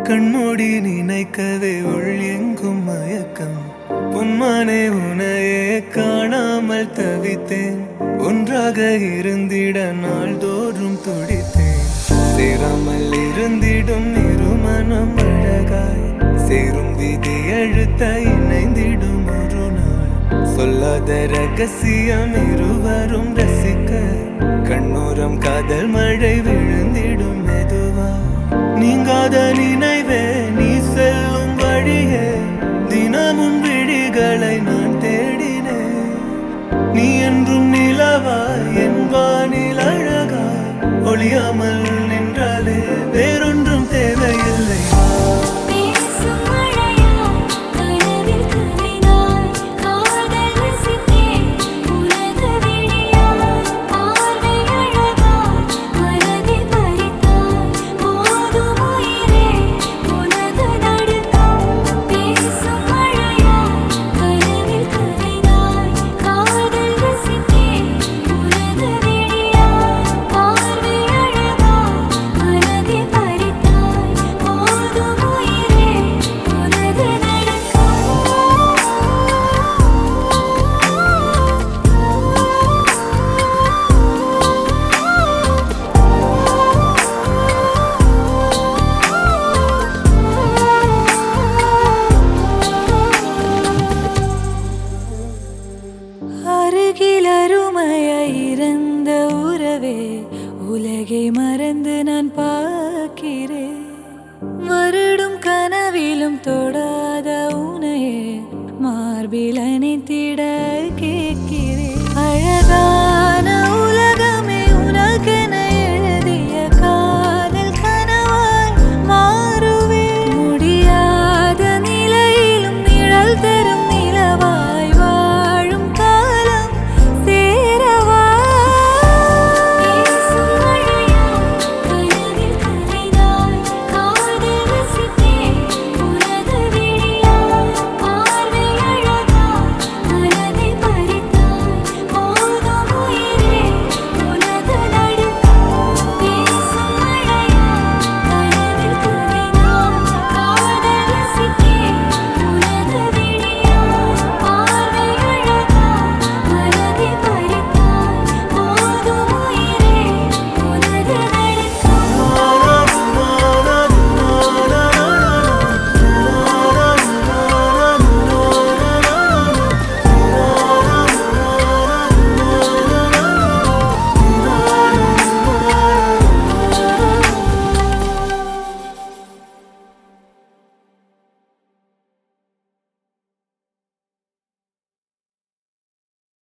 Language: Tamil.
கண்மூடி நினைக்கவே உள் எங்கும் மயக்கம் பொன்மானே உனையே காணாமல் தவித்தேன் ஒன்றாக இருந்திட நாள்தோறும் துடித்தேன் சேராமல் இருந்திடும் இருமனம் அழகாய் சேரும் விதி எழுத்த இணைந்திடும் ஒரு நாள் சொல்லாத ரகசியம் இருவரும் ரசிக்க கண்ணோரம் காதல் மழை விழுந்திடும் மெதுவா நீங்காத நினைவே நீ செல்லும் வழியே தினமும் விழிகளை நான் தேடினேன் நீ என்றும் நிலவாய் என் வானில் அழகாய் ஒளியாமல் நின்றாலே வேறொன்றும் தேவையில்லை பேசும் மழையாய் கனவில் கவினாய் காதல் ரசித்தேன் உனது விழியாய் பார்வை அழகாய் மனதை பறித்தாய் போதும் உயிரே உனது நடுக்கம் பேசும் மழையாய் கனவில் கவினாய் காதல் ரசித்தேன் உனது விழியாய் பார்வை அழகாய் மனதை பறித்தாய் போதும் உயிரே உனது அருகில் அருமையாய் இருந்த உறவே உலகை மற